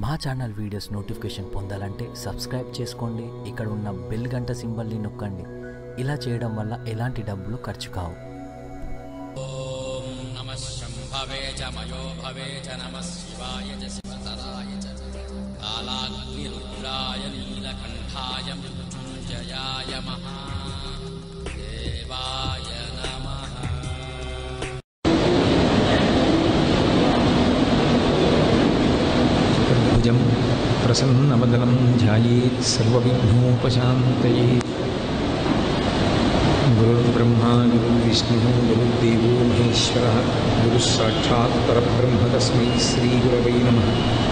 మా channel videos notification పొందాలంటే subscribe చేసుకోండి ఇక్కడ ఉన్న బెల్ గంట సింబల్ని నొక్కండి ఇలా చేయడం వల్ల ఎలాంటి డబ్బులు ఖర్చు కావు ॐ नमः शम्भवे च मयो भवे च नमः शिवाय च शिवतराय च कालाग्निरुद्राय नीलकण्ठाय मृत्युञ्जयाय महादेवाय नमः चतुर्भुजं प्रसन्नवदनं ध्यायेत् सर्वविघ्नोपशान्तये गुरुर्ब्रह्मा गुरुर्विष्णुः गुरुर्देवो महेश्वरः गुरुः साक्षात् परब्रह्म तस्मै श्रीगुरवै नमः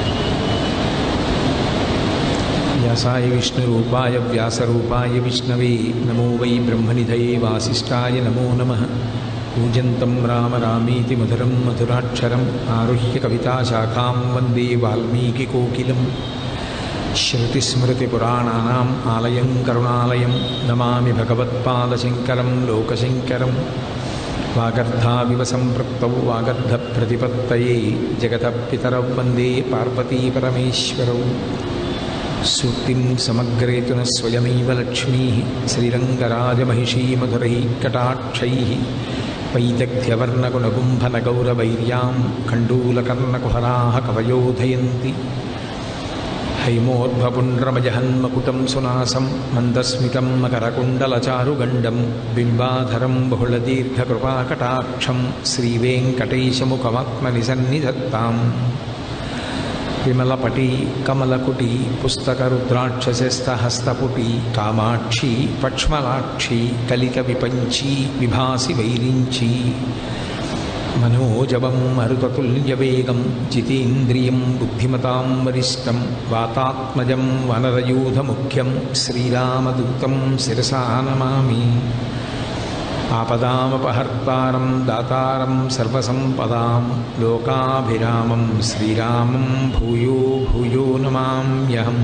व्यासाय विष्णुरूपाय व्यासरूपाय विष्णवे नमो वै ब्रह्मनिधये वासिष्ठाय नमो नमः पूजन्तं राम रामीति मधुरं मधुराक्षरम् आरुह्य कविताशाखां वन्दे वाल्मीकिकोकिलं श्रुतिस्मृतिपुराणानाम् आलयं करुणालयं नमामि भगवत्पादशङ्करं लोकशङ्करं वागर्धाविव सम्पृक्तौ वागर्धप्रतिपत्तये जगतः पितरौ वन्दे पार्वतीपरमेश्वरौ सूक्तिं समग्रेतु न स्वयमेव लक्ष्मीः श्रीरङ्गराजमहिषी मधुरैः कटाक्षैः वैदग्ध्यवर्णगुणगुम्भनगौरवैर्यां खण्डूलकर्णकुहराः कवयोधयन्ति हैमोद्भपुण्ड्रमजहन्मकुटं सुनासं मन्दस्मितं मकरकुण्डलचारुगण्डं बिम्बाधरं बहुलदीर्घकृपाकटाक्षं श्रीवेङ्कटेशमुखमात्मनिसन्निधत्ताम् విమలపటి కమలకుటి పుస్తకరుద్రాక్షసస్తహస్తపుటి కామాక్షి పక్ష్మలాక్షి కలిత విపంచి విభాసి వైరించి మనోజవం మరుతతుల్యవేగం జితేంద్రియం బుద్ధిమతాం వరిష్టం వాతాత్మజం వనరయూధముఖ్యం శ్రీరామదూతం శిరసా నమామి ఆపదామపహర్తారం దాతారం సర్వసంపదాం లోకాభిరామం శ్రీరామం భూయో భూయో నమామ్యహం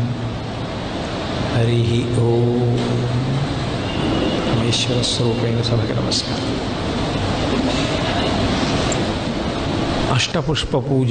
హరి ఓం పరమేశ్వర స్వరూపైన సభకి నమస్కారం అష్టపుష్ప పూజ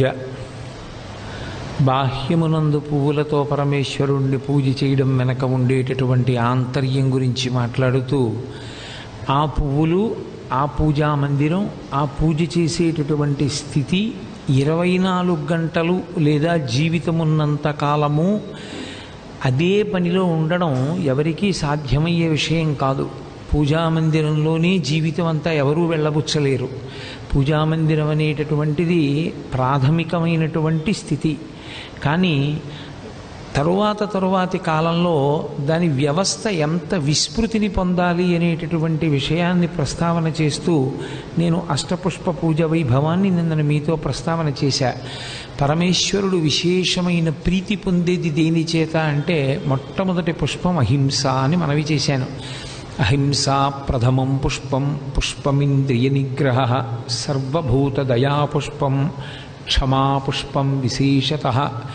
బాహ్యమునందు పువ్వులతో పరమేశ్వరుణ్ణి పూజ చేయడం వెనక ఉండేటటువంటి ఆంతర్యం గురించి మాట్లాడుతూ ఆ పువ్వులు ఆ పూజా మందిరం ఆ పూజ చేసేటటువంటి స్థితి ఇరవై నాలుగు గంటలు లేదా జీవితమున్నంత కాలము అదే పనిలో ఉండడం ఎవరికీ సాధ్యమయ్యే విషయం కాదు పూజా మందిరంలోనే జీవితం అంతా ఎవరూ వెళ్ళబుచ్చలేరు పూజా మందిరం అనేటటువంటిది ప్రాథమికమైనటువంటి స్థితి కానీ తరువాత తరువాతి కాలంలో దాని వ్యవస్థ ఎంత విస్మృతిని పొందాలి అనేటటువంటి విషయాన్ని ప్రస్తావన చేస్తూ నేను అష్టపుష్ప పూజ వైభవాన్ని నిన్న మీతో ప్రస్తావన చేశా పరమేశ్వరుడు విశేషమైన ప్రీతి పొందేది దేని చేత అంటే మొట్టమొదటి పుష్పం అహింస అని మనవి చేశాను అహింసా ప్రథమం పుష్పం పుష్పమింద్రియ నిగ్రహ సర్వభూత దయాపుష్పం క్షమాపుష్పం విశేషత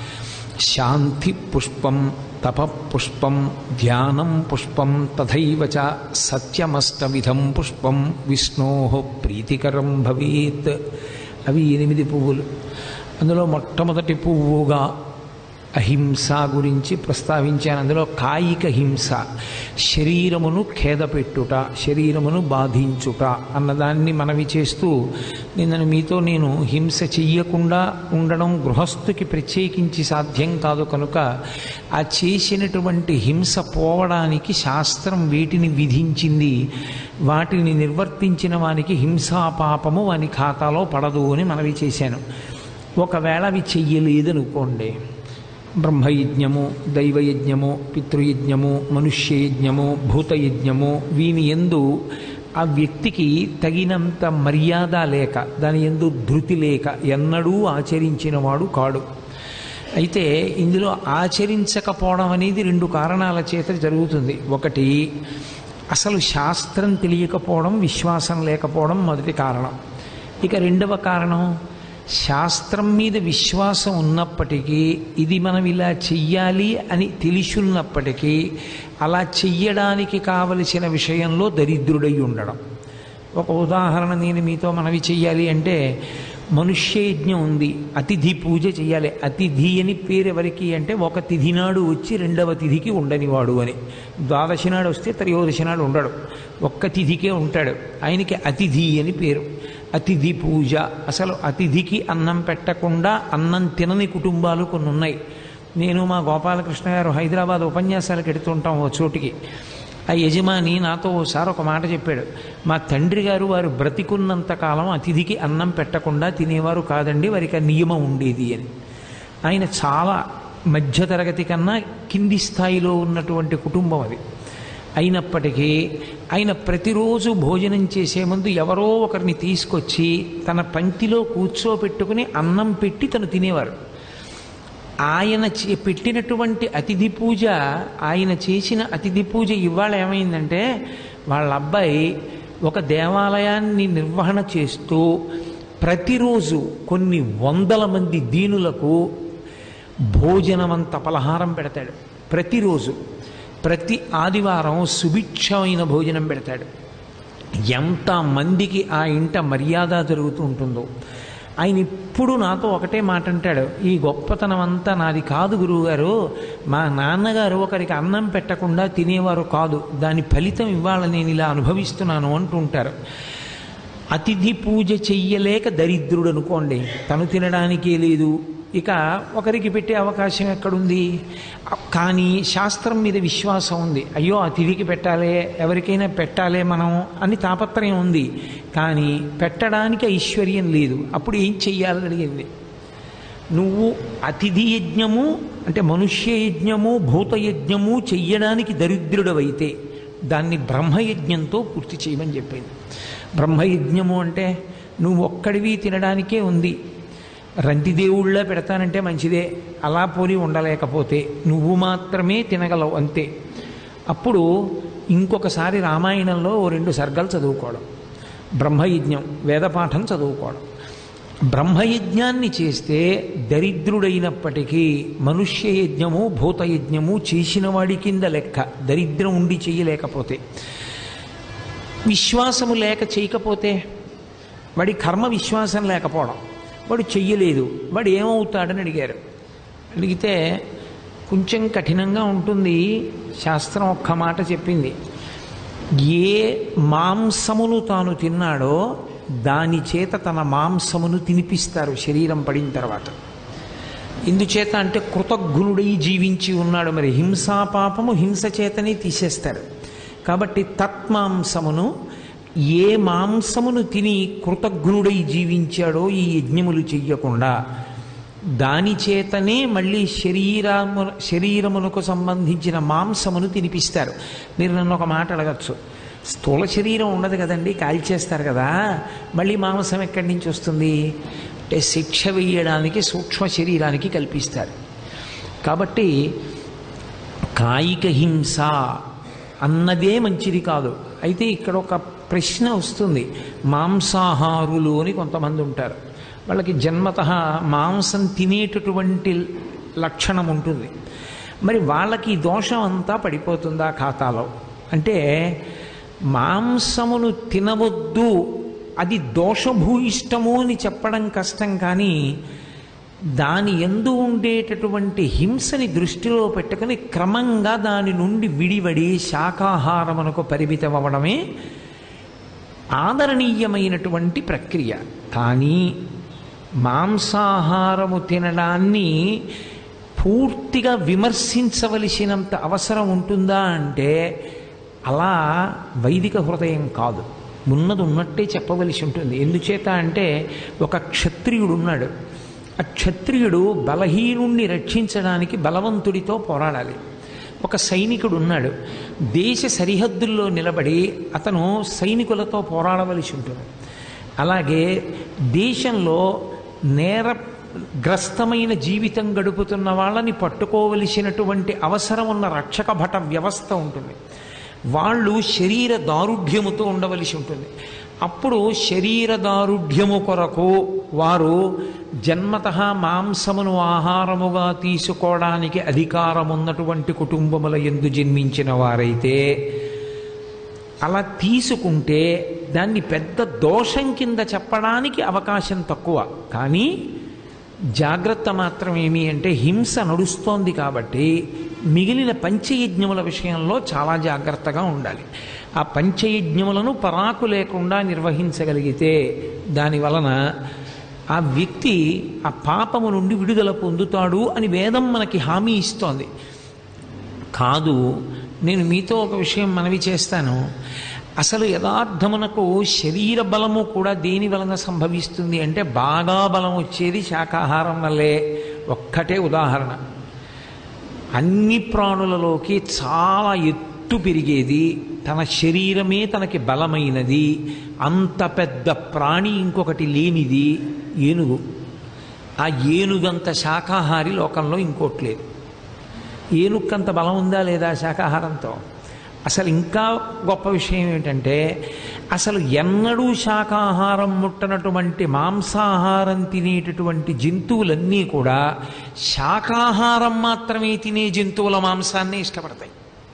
శాంతి పుష్పం తప పుష్పం ధ్యానం పుష్పం తథైవ చ సత్యమష్టవిధం పుష్పం విష్ణో ప్రీతికరం భవేత్ అవి ఎనిమిది పువ్వులు అందులో మొట్టమొదటి పువ్వుగా అహింస గురించి ప్రస్తావించాను అందులో కాయిక హింస శరీరమును ఖేదపెట్టుట శరీరమును బాధించుట అన్నదాన్ని మనవి చేస్తూ నిన్న మీతో నేను హింస చెయ్యకుండా ఉండడం గృహస్థుకి ప్రత్యేకించి సాధ్యం కాదు కనుక ఆ చేసినటువంటి హింస పోవడానికి శాస్త్రం వీటిని విధించింది వాటిని నిర్వర్తించిన వానికి హింసా పాపము వాని ఖాతాలో పడదు అని మనవి చేశాను ఒకవేళ అవి చెయ్యలేదనుకోండి బ్రహ్మయజ్ఞము దైవయజ్ఞము పితృయజ్ఞము మనుష్యయజ్ఞము భూతయజ్ఞము వీని ఎందు ఆ వ్యక్తికి తగినంత మర్యాద లేక దాని ఎందు ధృతి లేక ఎన్నడూ ఆచరించినవాడు కాడు అయితే ఇందులో ఆచరించకపోవడం అనేది రెండు కారణాల చేత జరుగుతుంది ఒకటి అసలు శాస్త్రం తెలియకపోవడం విశ్వాసం లేకపోవడం మొదటి కారణం ఇక రెండవ కారణం శాస్త్రం మీద విశ్వాసం ఉన్నప్పటికీ ఇది మనం ఇలా చెయ్యాలి అని తెలిసున్నప్పటికీ అలా చెయ్యడానికి కావలసిన విషయంలో దరిద్రుడై ఉండడం ఒక ఉదాహరణ నేను మీతో మనవి చెయ్యాలి అంటే మనుష్య యజ్ఞం ఉంది అతిథి పూజ చేయాలి అతిథి అని పేరు ఎవరికి అంటే ఒక తిథి నాడు వచ్చి రెండవ తిథికి ఉండనివాడు అని ద్వాదశి నాడు వస్తే త్రయోదశి నాడు ఉండడు ఒక్క తిథికే ఉంటాడు ఆయనకి అతిథి అని పేరు అతిథి పూజ అసలు అతిథికి అన్నం పెట్టకుండా అన్నం తినని కుటుంబాలు కొన్ని ఉన్నాయి నేను మా గోపాలకృష్ణ గారు హైదరాబాద్ ఉపన్యాసాలకు ఎడుతుంటాం ఓ చోటికి ఆ యజమాని నాతో ఓసారి ఒక మాట చెప్పాడు మా తండ్రి గారు వారు బ్రతికున్నంత కాలం అతిథికి అన్నం పెట్టకుండా తినేవారు కాదండి వారికి ఆ నియమం ఉండేది అని ఆయన చాలా మధ్యతరగతి కన్నా కింది స్థాయిలో ఉన్నటువంటి కుటుంబం అది అయినప్పటికీ ఆయన ప్రతిరోజు భోజనం చేసే ముందు ఎవరో ఒకరిని తీసుకొచ్చి తన పంక్తిలో కూర్చోపెట్టుకుని అన్నం పెట్టి తను తినేవారు ఆయన చే- పెట్టినటువంటి అతిథి పూజ ఆయన చేసిన అతిథి పూజ ఇవాళ ఏమైందంటే వాళ్ళ అబ్బాయి ఒక దేవాలయాన్ని నిర్వహణ చేస్తూ ప్రతిరోజు కొన్ని వందల మంది దీనులకు భోజనమంత పలహారం పెడతాడు ప్రతిరోజు ప్రతి ఆదివారం సుభిక్షమైన భోజనం పెడతాడు ఎంత మందికి ఆ ఇంట మర్యాద జరుగుతూ ఉంటుందో ఆయన ఇప్పుడు నాతో ఒకటే మాట అంటాడు ఈ గొప్పతనం అంతా నాది కాదు గురువుగారు మా నాన్నగారు ఒకరికి అన్నం పెట్టకుండా తినేవారు కాదు దాని ఫలితం ఇవాళ నేను ఇలా అనుభవిస్తున్నాను అంటుంటారు అతిథి పూజ చెయ్యలేక దరిద్రుడు అనుకోండి తను తినడానికే లేదు ఇక ఒకరికి పెట్టే అవకాశం ఎక్కడుంది కానీ శాస్త్రం మీద విశ్వాసం ఉంది అయ్యో అతిథికి పెట్టాలే ఎవరికైనా పెట్టాలే మనం అని తాపత్రయం ఉంది కానీ పెట్టడానికి ఐశ్వర్యం లేదు అప్పుడు ఏం చెయ్యాలని అడిగింది నువ్వు అతిథి యజ్ఞము అంటే మనుష్య యజ్ఞము భూత యజ్ఞము చెయ్యడానికి దరిద్రుడవైతే దాన్ని బ్రహ్మయజ్ఞంతో పూర్తి చేయమని చెప్పింది బ్రహ్మయజ్ఞము అంటే నువ్వు ఒక్కడివి తినడానికే ఉంది రంతిదేవుళ్ళ పెడతానంటే మంచిదే అలా పోలి ఉండలేకపోతే నువ్వు మాత్రమే తినగలవు అంతే అప్పుడు ఇంకొకసారి రామాయణంలో ఓ రెండు సర్గలు చదువుకోవడం బ్రహ్మయజ్ఞం వేదపాఠం చదువుకోవడం బ్రహ్మయజ్ఞాన్ని చేస్తే దరిద్రుడైనప్పటికీ మనుష్య యజ్ఞము భూతయజ్ఞము చేసిన వాడి కింద లెక్క దరిద్రం ఉండి చేయలేకపోతే విశ్వాసము లేక చేయకపోతే వాడి కర్మ విశ్వాసం లేకపోవడం వాడు చెయ్యలేదు వాడు ఏమవుతాడని అడిగారు అడిగితే కొంచెం కఠినంగా ఉంటుంది శాస్త్రం ఒక్క మాట చెప్పింది ఏ మాంసమును తాను తిన్నాడో దాని చేత తన మాంసమును తినిపిస్తారు శరీరం పడిన తర్వాత ఎందుచేత అంటే కృతజ్ఞుడై జీవించి ఉన్నాడు మరి హింసా పాపము హింస చేతనే తీసేస్తారు కాబట్టి తత్మాంసమును ఏ మాంసమును తిని కృతజ్ఞుడై జీవించాడో ఈ యజ్ఞములు చెయ్యకుండా దాని చేతనే మళ్ళీ శరీరము శరీరమునకు సంబంధించిన మాంసమును తినిపిస్తారు మీరు నన్ను ఒక మాట అడగచ్చు స్థూల శరీరం ఉండదు కదండి కాల్చేస్తారు కదా మళ్ళీ మాంసం ఎక్కడి నుంచి వస్తుంది అంటే శిక్ష వేయడానికి సూక్ష్మ శరీరానికి కల్పిస్తారు కాబట్టి కాయిక హింస అన్నదే మంచిది కాదు అయితే ఇక్కడ ఒక ప్రశ్న వస్తుంది మాంసాహారులు అని కొంతమంది ఉంటారు వాళ్ళకి జన్మత మాంసం తినేటటువంటి లక్షణం ఉంటుంది మరి వాళ్ళకి ఈ దోషం అంతా పడిపోతుందా ఖాతాలో అంటే మాంసమును తినవద్దు అది దోషభూయిష్టము అని చెప్పడం కష్టం కానీ దాని ఎందు ఉండేటటువంటి హింసని దృష్టిలో పెట్టుకుని క్రమంగా దాని నుండి విడివడి శాకాహారమునకు పరిమితం అవ్వడమే ఆదరణీయమైనటువంటి ప్రక్రియ కానీ మాంసాహారము తినడాన్ని పూర్తిగా విమర్శించవలసినంత అవసరం ఉంటుందా అంటే అలా వైదిక హృదయం కాదు ఉన్నది ఉన్నట్టే చెప్పవలసి ఉంటుంది ఎందుచేత అంటే ఒక క్షత్రియుడు ఉన్నాడు ఆ క్షత్రియుడు బలహీనుణ్ణి రక్షించడానికి బలవంతుడితో పోరాడాలి ఒక సైనికుడు ఉన్నాడు దేశ సరిహద్దుల్లో నిలబడి అతను సైనికులతో పోరాడవలసి ఉంటుంది అలాగే దేశంలో నేర గ్రస్తమైన జీవితం గడుపుతున్న వాళ్ళని పట్టుకోవలసినటువంటి అవసరం ఉన్న రక్షక భట వ్యవస్థ ఉంటుంది వాళ్ళు శరీర దారుఢ్యముతో ఉండవలసి ఉంటుంది అప్పుడు శరీర దారుఢ్యము కొరకు వారు జన్మత మాంసమును ఆహారముగా తీసుకోవడానికి అధికారం ఉన్నటువంటి కుటుంబముల ఎందు జన్మించిన వారైతే అలా తీసుకుంటే దాన్ని పెద్ద దోషం కింద చెప్పడానికి అవకాశం తక్కువ కానీ జాగ్రత్త మాత్రం ఏమి అంటే హింస నడుస్తోంది కాబట్టి మిగిలిన పంచయజ్ఞముల విషయంలో చాలా జాగ్రత్తగా ఉండాలి ఆ పంచయజ్ఞములను పరాకు లేకుండా నిర్వహించగలిగితే దాని వలన ఆ వ్యక్తి ఆ పాపము నుండి విడుదల పొందుతాడు అని వేదం మనకి హామీ ఇస్తోంది కాదు నేను మీతో ఒక విషయం మనవి చేస్తాను అసలు యథార్థమునకు శరీర బలము కూడా దేని వలన సంభవిస్తుంది అంటే బాగా బలం వచ్చేది శాకాహారం వల్లే ఒక్కటే ఉదాహరణ అన్ని ప్రాణులలోకి చాలా ఎత్తు పెరిగేది తన శరీరమే తనకి బలమైనది అంత పెద్ద ప్రాణి ఇంకొకటి లేనిది ఏనుగు ఆ ఏనుగంత శాకాహారి లోకంలో ఇంకోటి లేదు ఏనుక్కంత బలం ఉందా లేదా శాకాహారంతో అసలు ఇంకా గొప్ప విషయం ఏంటంటే అసలు ఎన్నడూ శాకాహారం ముట్టనటువంటి మాంసాహారం తినేటటువంటి జంతువులన్నీ కూడా శాకాహారం మాత్రమే తినే జంతువుల మాంసాన్ని ఇష్టపడతాయి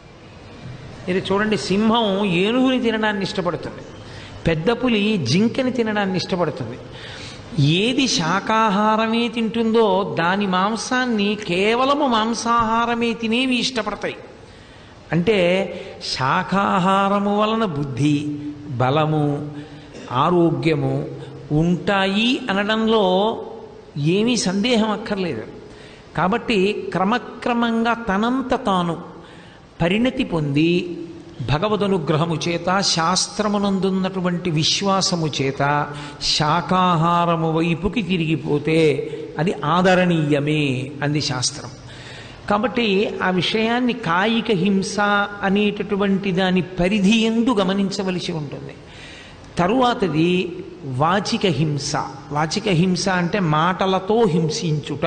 ఇది చూడండి సింహం ఏనుగుని తినడాన్ని ఇష్టపడుతుంది పెద్ద పులి జింకని తినడాన్ని ఇష్టపడుతుంది ఏది శాకాహారమే తింటుందో దాని మాంసాన్ని కేవలము మాంసాహారమే తినేవి ఇష్టపడతాయి అంటే శాకాహారము వలన బుద్ధి బలము ఆరోగ్యము ఉంటాయి అనడంలో ఏమీ సందేహం అక్కర్లేదు కాబట్టి క్రమక్రమంగా తనంత తాను పరిణతి పొంది భగవదనుగ్రహము చేత శాస్త్రమునందున్నటువంటి విశ్వాసము చేత శాకాహారము వైపుకి తిరిగిపోతే అది ఆదరణీయమే అంది శాస్త్రం కాబట్టి ఆ విషయాన్ని కాయిక హింస అనేటటువంటి దాని పరిధి ఎందు గమనించవలసి ఉంటుంది తరువాతది వాచిక హింస వాచిక హింస అంటే మాటలతో హింసించుట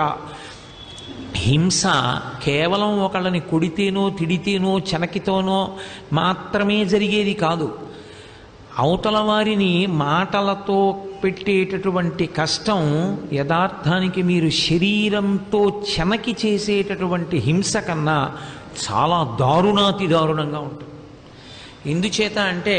హింస కేవలం ఒకళ్ళని కొడితేనో తిడితేనో చెనకితోనో మాత్రమే జరిగేది కాదు అవతల వారిని మాటలతో పెట్టేటటువంటి కష్టం యథార్థానికి మీరు శరీరంతో చెనకి చేసేటటువంటి హింస కన్నా చాలా దారుణాతి దారుణంగా ఉంటుంది ఎందుచేత అంటే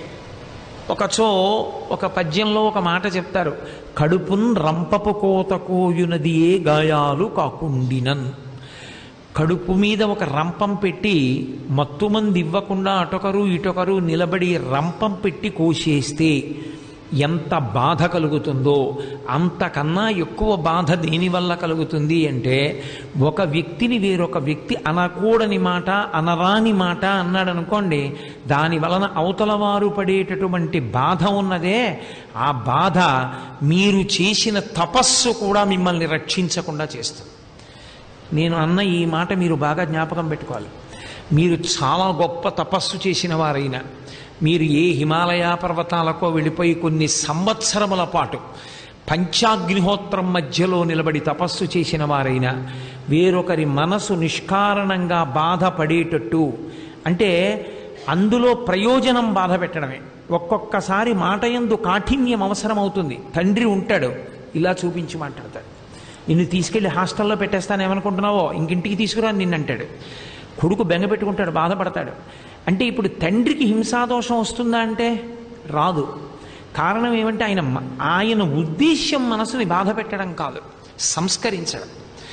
ఒకచో ఒక పద్యంలో ఒక మాట చెప్తారు కడుపున్ రంపపు కోత కోయునది ఏ గాయాలు కాకుండినన్ కడుపు మీద ఒక రంపం పెట్టి మత్తుమంది ఇవ్వకుండా అటొకరు ఇటొకరు నిలబడి రంపం పెట్టి కోసేస్తే ఎంత బాధ కలుగుతుందో అంతకన్నా ఎక్కువ బాధ దేనివల్ల కలుగుతుంది అంటే ఒక వ్యక్తిని వేరొక వ్యక్తి అనకూడని మాట అనరాని మాట అన్నాడు అనుకోండి దాని వలన అవతల వారు పడేటటువంటి బాధ ఉన్నదే ఆ బాధ మీరు చేసిన తపస్సు కూడా మిమ్మల్ని రక్షించకుండా చేస్తుంది నేను అన్న ఈ మాట మీరు బాగా జ్ఞాపకం పెట్టుకోవాలి మీరు చాలా గొప్ప తపస్సు చేసిన వారైనా మీరు ఏ హిమాలయ పర్వతాలకో వెళ్ళిపోయి కొన్ని సంవత్సరముల పాటు పంచాగ్నిహోత్రం మధ్యలో నిలబడి తపస్సు చేసిన వారైనా వేరొకరి మనసు నిష్కారణంగా బాధపడేటట్టు అంటే అందులో ప్రయోజనం బాధ పెట్టడమే ఒక్కొక్కసారి మాట ఎందు కాఠిన్యం అవసరమవుతుంది తండ్రి ఉంటాడు ఇలా చూపించి మాట్లాడతాడు నిన్ను తీసుకెళ్లి హాస్టల్లో పెట్టేస్తానేమనుకుంటున్నావో ఇంకింటికి తీసుకురా నిన్నంటాడు కొడుకు బెంగ పెట్టుకుంటాడు బాధపడతాడు అంటే ఇప్పుడు తండ్రికి హింసాదోషం వస్తుందా అంటే రాదు కారణం ఏమంటే ఆయన మ- ఆయన ఉద్దేశ్యం మనసుని బాధ పెట్టడం కాదు సంస్కరించడం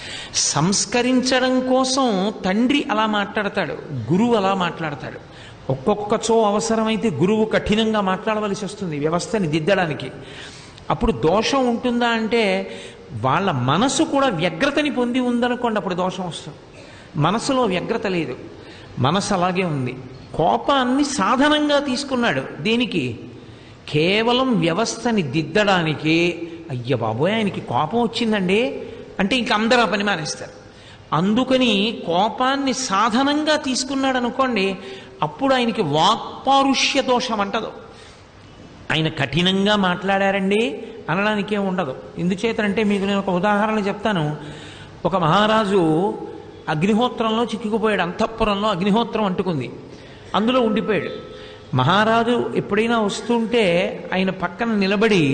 సంస్కరించడం కోసం తండ్రి అలా మాట్లాడతాడు గురువు అలా మాట్లాడతాడు ఒక్కొక్కచో అవసరమైతే గురువు కఠినంగా మాట్లాడవలసి వస్తుంది వ్యవస్థని దిద్దడానికి అప్పుడు దోషం ఉంటుందా అంటే వాళ్ళ మనసు కూడా వ్యగ్రతని పొంది ఉందనుకోండి అప్పుడు దోషం వస్తుంది మనసులో వ్యగ్రత లేదు మనసు అలాగే ఉంది కోపాన్ని సాధనంగా తీసుకున్నాడు దేనికి కేవలం వ్యవస్థని దిద్దడానికి అయ్య బాబోయ్ ఆయనకి కోపం వచ్చిందండి అంటే ఇంక అందరూ ఆ పని మానేస్తారు అందుకని కోపాన్ని సాధనంగా తీసుకున్నాడు అనుకోండి అప్పుడు ఆయనకి వాక్పారుష్య దోషం అంటదు ఆయన కఠినంగా మాట్లాడారండి అనడానికే ఉండదు ఎందుచేతంటే మీకు నేను ఒక ఉదాహరణ చెప్తాను ఒక మహారాజు అగ్నిహోత్రంలో చిక్కుకుపోయాడు అంతఃపురంలో అగ్నిహోత్రం అంటుకుంది అందులో ఉండిపోయాడు మహారాజు ఎప్పుడైనా వస్తుంటే ఆయన పక్కన నిలబడి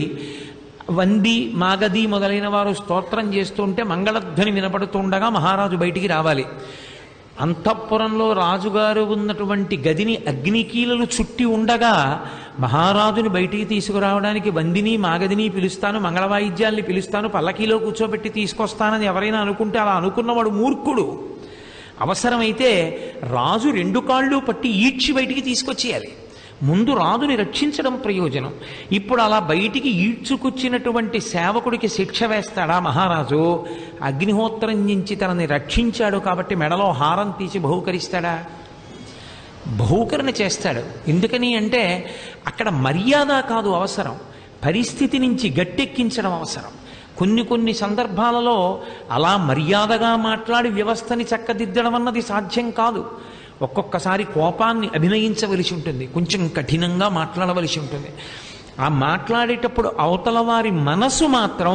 వంది మాగది మొదలైన వారు స్తోత్రం చేస్తుంటే మంగళధ్వని వినపడుతుండగా మహారాజు బయటికి రావాలి అంతఃపురంలో రాజుగారు ఉన్నటువంటి గదిని అగ్నికీలలు చుట్టి ఉండగా మహారాజుని బయటికి తీసుకురావడానికి వందిని మాగదిని పిలుస్తాను మంగళవాయిద్యాల్ని పిలుస్తాను పల్లకీలో కూర్చోబెట్టి తీసుకొస్తానని ఎవరైనా అనుకుంటే అలా అనుకున్నవాడు మూర్ఖుడు అవసరమైతే రాజు రెండు కాళ్ళు పట్టి ఈడ్చి బయటికి తీసుకొచ్చేయాలి ముందు రాజుని రక్షించడం ప్రయోజనం ఇప్పుడు అలా బయటికి ఈడ్చుకొచ్చినటువంటి సేవకుడికి శిక్ష వేస్తాడా మహారాజు అగ్నిహోత్రం నుంచి తనని రక్షించాడు కాబట్టి మెడలో హారం తీసి బహుకరిస్తాడా బహుకరణ చేస్తాడు ఎందుకని అంటే అక్కడ మర్యాద కాదు అవసరం పరిస్థితి నుంచి గట్టెక్కించడం అవసరం కొన్ని కొన్ని సందర్భాలలో అలా మర్యాదగా మాట్లాడి వ్యవస్థని చక్కదిద్దడం అన్నది సాధ్యం కాదు ఒక్కొక్కసారి కోపాన్ని అభినయించవలసి ఉంటుంది కొంచెం కఠినంగా మాట్లాడవలసి ఉంటుంది ఆ మాట్లాడేటప్పుడు అవతల వారి మనసు మాత్రం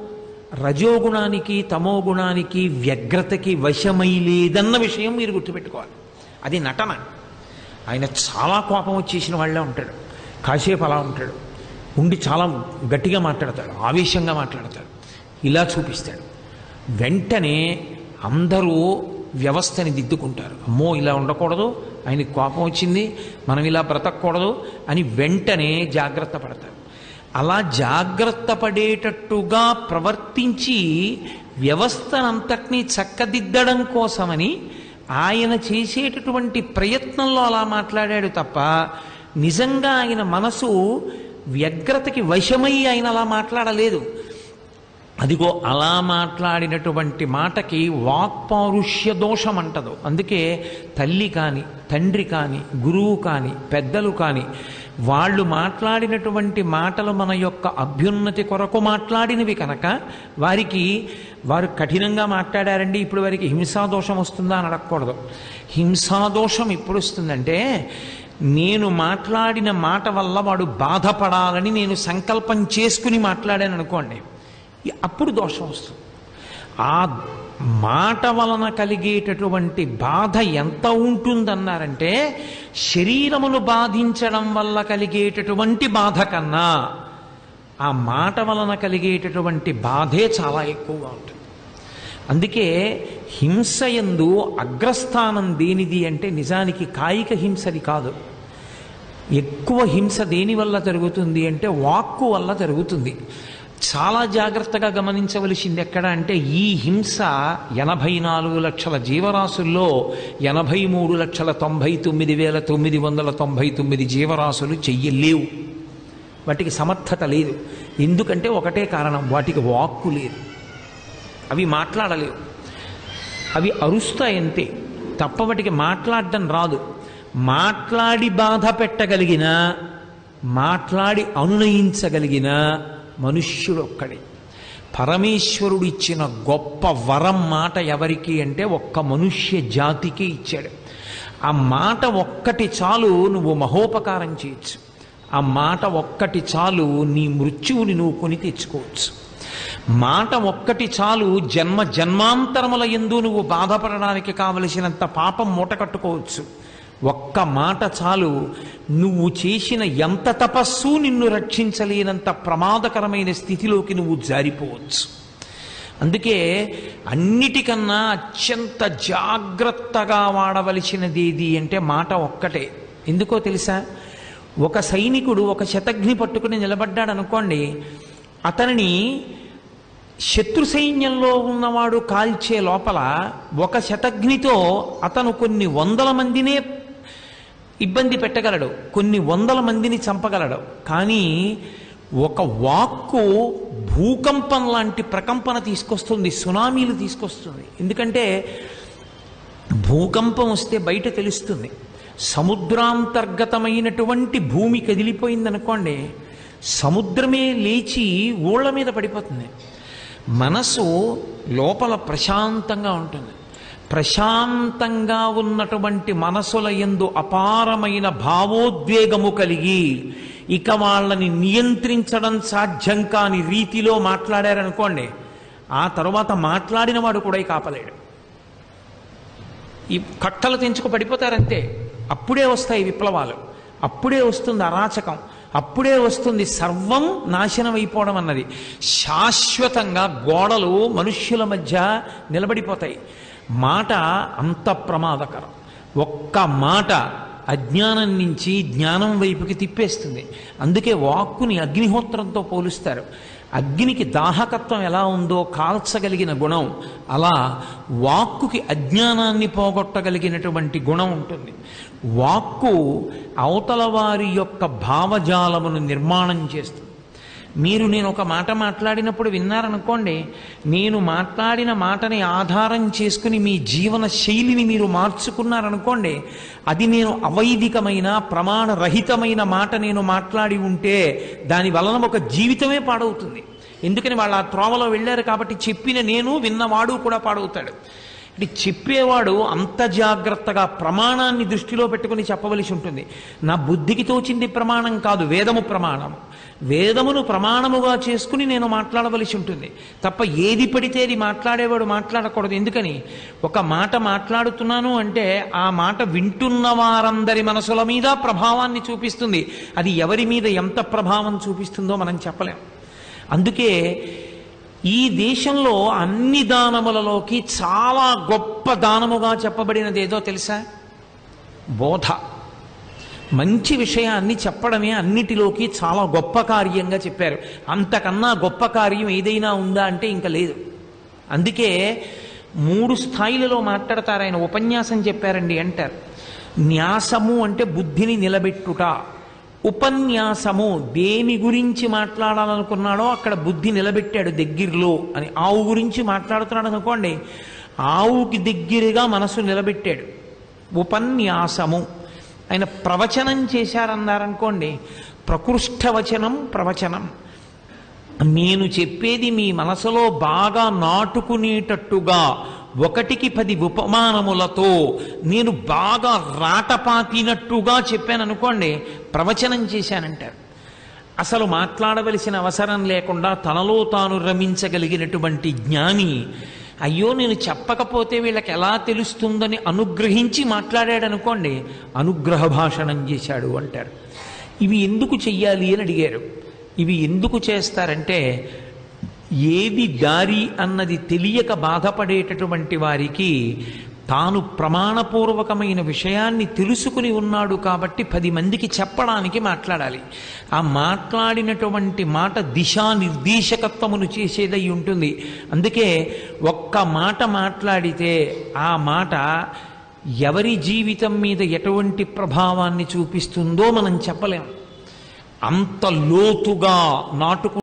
రజోగుణానికి తమోగుణానికి వ్యగ్రతకి వశమై లేదన్న విషయం మీరు గుర్తుపెట్టుకోవాలి అది నటన ఆయన చాలా కోపం వచ్చేసిన వాళ్ళే ఉంటాడు కాసేపు అలా ఉంటాడు ఉండి చాలా గట్టిగా మాట్లాడతాడు ఆవేశంగా మాట్లాడతాడు ఇలా చూపిస్తాడు వెంటనే అందరూ వ్యవస్థని దిద్దుకుంటారు అమ్మో ఇలా ఉండకూడదు ఆయనకి కోపం వచ్చింది మనం ఇలా బ్రతకూడదు అని వెంటనే జాగ్రత్త పడతారు అలా జాగ్రత్త పడేటట్టుగా ప్రవర్తించి వ్యవస్థనంతటినీ చక్కదిద్దడం కోసమని ఆయన చేసేటటువంటి ప్రయత్నంలో అలా మాట్లాడాడు తప్ప నిజంగా ఆయన మనసు వ్యగ్రతకి వశమై ఆయన అలా మాట్లాడలేదు అదిగో అలా మాట్లాడినటువంటి మాటకి వాక్పారుష్య దోషం అంటదు అందుకే తల్లి కాని తండ్రి కాని గురువు కాని పెద్దలు కాని వాళ్ళు మాట్లాడినటువంటి మాటలు మన యొక్క అభ్యున్నతి కొరకు మాట్లాడినవి కనుక వారికి వారు కఠినంగా మాట్లాడారండి ఇప్పుడు వారికి హింసాదోషం వస్తుందా అని అడగకూడదు హింసాదోషం ఎప్పుడు వస్తుందంటే నేను మాట్లాడిన మాట వల్ల వాడు బాధపడాలని నేను సంకల్పం చేసుకుని మాట్లాడాను అనుకోండి అప్పుడు దోషం వస్తుంది ఆ మాట వలన కలిగేటటువంటి బాధ ఎంత ఉంటుందన్నారంటే శరీరమును బాధించడం వల్ల కలిగేటటువంటి బాధ కన్నా ఆ మాట వలన కలిగేటటువంటి బాధే చాలా ఎక్కువగా ఉంటుంది అందుకే హింస ఎందు అగ్రస్థానం దేనిది అంటే నిజానికి కాయిక హింసది కాదు ఎక్కువ హింస దేని వల్ల జరుగుతుంది అంటే వాక్కు వల్ల జరుగుతుంది చాలా జాగ్రత్తగా గమనించవలసింది ఎక్కడ అంటే ఈ హింస ఎనభై నాలుగు లక్షల జీవరాశుల్లో ఎనభై మూడు లక్షల తొంభై తొమ్మిది వేల తొమ్మిది వందల తొంభై తొమ్మిది జీవరాశులు చెయ్యలేవు వాటికి సమర్థత లేదు ఎందుకంటే ఒకటే కారణం వాటికి వాక్కు లేదు అవి మాట్లాడలేవు అవి అరుస్తాయంతే తప్ప వాటికి మాట్లాడడం రాదు మాట్లాడి బాధ పెట్టగలిగిన మాట్లాడి అనునయించగలిగిన మనుష్యుడు ఒక్కడే పరమేశ్వరుడు ఇచ్చిన గొప్ప వరం మాట ఎవరికి అంటే ఒక్క మనుష్య జాతికి ఇచ్చాడు ఆ మాట ఒక్కటి చాలు నువ్వు మహోపకారం చేయొచ్చు ఆ మాట ఒక్కటి చాలు నీ మృత్యువుని నువ్వు కొని తెచ్చుకోవచ్చు మాట ఒక్కటి చాలు జన్మ జన్మాంతరముల ఎందు నువ్వు బాధపడడానికి కావలసినంత పాపం మూట కట్టుకోవచ్చు ఒక్క మాట చాలు నువ్వు చేసిన ఎంత తపస్సు నిన్ను రక్షించలేనంత ప్రమాదకరమైన స్థితిలోకి నువ్వు జారిపోవచ్చు అందుకే అన్నిటికన్నా అత్యంత జాగ్రత్తగా వాడవలసినది ఏది అంటే మాట ఒక్కటే ఎందుకో తెలుసా ఒక సైనికుడు ఒక శతఘ్ని పట్టుకుని నిలబడ్డాడు అనుకోండి అతనిని శత్రు సైన్యంలో ఉన్నవాడు కాల్చే లోపల ఒక శతఘ్నితో అతను కొన్ని వందల మందినే ఇబ్బంది పెట్టగలడు కొన్ని వందల మందిని చంపగలడు కానీ ఒక వాక్కు భూకంపం లాంటి ప్రకంపన తీసుకొస్తుంది సునామీలు తీసుకొస్తుంది ఎందుకంటే భూకంపం వస్తే బయట తెలుస్తుంది సముద్రాంతర్గతమైనటువంటి భూమి కదిలిపోయిందనుకోండి సముద్రమే లేచి ఊళ్ళ మీద పడిపోతుంది మనసు లోపల ప్రశాంతంగా ఉంటుంది ప్రశాంతంగా ఉన్నటువంటి మనసుల ఎందు అపారమైన భావోద్వేగము కలిగి ఇక వాళ్ళని నియంత్రించడం సాధ్యం కాని రీతిలో మాట్లాడారనుకోండి ఆ తరువాత మాట్లాడిన వాడు కూడా ఇక ఆపలేడు ఈ కట్టలు తెంచుకు పడిపోతారంతే అప్పుడే వస్తాయి విప్లవాలు అప్పుడే వస్తుంది అరాచకం అప్పుడే వస్తుంది సర్వం నాశనం అయిపోవడం అన్నది శాశ్వతంగా గోడలు మనుష్యుల మధ్య నిలబడిపోతాయి మాట అంత ప్రమాదకరం ఒక్క మాట అజ్ఞానం నుంచి జ్ఞానం వైపుకి తిప్పేస్తుంది అందుకే వాక్కుని అగ్నిహోత్రంతో పోలుస్తారు అగ్నికి దాహకత్వం ఎలా ఉందో కాల్చగలిగిన గుణం అలా వాక్కుకి అజ్ఞానాన్ని పోగొట్టగలిగినటువంటి గుణం ఉంటుంది వాక్కు అవతల వారి యొక్క భావజాలమును నిర్మాణం చేస్తుంది మీరు నేను ఒక మాట మాట్లాడినప్పుడు విన్నారనుకోండి నేను మాట్లాడిన మాటని ఆధారం చేసుకుని మీ జీవన శైలిని మీరు మార్చుకున్నారనుకోండి అది నేను అవైదికమైన ప్రమాణరహితమైన మాట నేను మాట్లాడి ఉంటే దాని వలన ఒక జీవితమే పాడవుతుంది ఎందుకని వాళ్ళు ఆ త్రోవలో వెళ్ళారు కాబట్టి చెప్పిన నేను విన్నవాడు కూడా పాడవుతాడు అంటే చెప్పేవాడు అంత జాగ్రత్తగా ప్రమాణాన్ని దృష్టిలో పెట్టుకుని చెప్పవలసి ఉంటుంది నా బుద్ధికి తోచింది ప్రమాణం కాదు వేదము ప్రమాణము వేదమును ప్రమాణముగా చేసుకుని నేను మాట్లాడవలసి ఉంటుంది తప్ప ఏది పడితే అది మాట్లాడేవాడు మాట్లాడకూడదు ఎందుకని ఒక మాట మాట్లాడుతున్నాను అంటే ఆ మాట వింటున్న వారందరి మనసుల మీద ప్రభావాన్ని చూపిస్తుంది అది ఎవరి మీద ఎంత ప్రభావం చూపిస్తుందో మనం చెప్పలేం అందుకే ఈ దేశంలో అన్ని దానములలోకి చాలా గొప్ప దానముగా చెప్పబడినది ఏదో తెలుసా బోధ మంచి విషయాన్ని చెప్పడమే అన్నిటిలోకి చాలా గొప్ప కార్యంగా చెప్పారు అంతకన్నా గొప్ప కార్యం ఏదైనా ఉందా అంటే ఇంకా లేదు అందుకే మూడు స్థాయిలలో మాట్లాడతారు ఆయన ఉపన్యాసం చెప్పారండి అంటారు న్యాసము అంటే బుద్ధిని నిలబెట్టుట ఉపన్యాసము దేని గురించి మాట్లాడాలనుకున్నాడో అక్కడ బుద్ధి నిలబెట్టాడు దగ్గరలో అని ఆవు గురించి మాట్లాడుతున్నాడు అనుకోండి ఆవుకి దగ్గరగా మనసు నిలబెట్టాడు ఉపన్యాసము ఆయన ప్రవచనం చేశారన్నారనుకోండి ప్రకృష్టవచనం ప్రవచనం నేను చెప్పేది మీ మనసులో బాగా నాటుకునేటట్టుగా ఒకటికి పది ఉపమానములతో నేను బాగా రాటపాతినట్టుగా చెప్పాను అనుకోండి ప్రవచనం చేశానంటారు అసలు మాట్లాడవలసిన అవసరం లేకుండా తనలో తాను రమించగలిగినటువంటి జ్ఞాని అయ్యో నేను చెప్పకపోతే వీళ్ళకి ఎలా తెలుస్తుందని అనుగ్రహించి మాట్లాడాడు అనుకోండి అనుగ్రహ భాషణం చేశాడు అంటారు ఇవి ఎందుకు చెయ్యాలి అని అడిగారు ఇవి ఎందుకు చేస్తారంటే ఏది దారి అన్నది తెలియక బాధపడేటటువంటి వారికి తాను ప్రమాణపూర్వకమైన విషయాన్ని తెలుసుకుని ఉన్నాడు కాబట్టి పది మందికి చెప్పడానికి మాట్లాడాలి ఆ మాట్లాడినటువంటి మాట దిశానిర్దేశకత్వమును చేసేదై ఉంటుంది అందుకే ఒక్క మాట మాట్లాడితే ఆ మాట ఎవరి జీవితం మీద ఎటువంటి ప్రభావాన్ని చూపిస్తుందో మనం చెప్పలేం అంత లోతుగా నాటుకు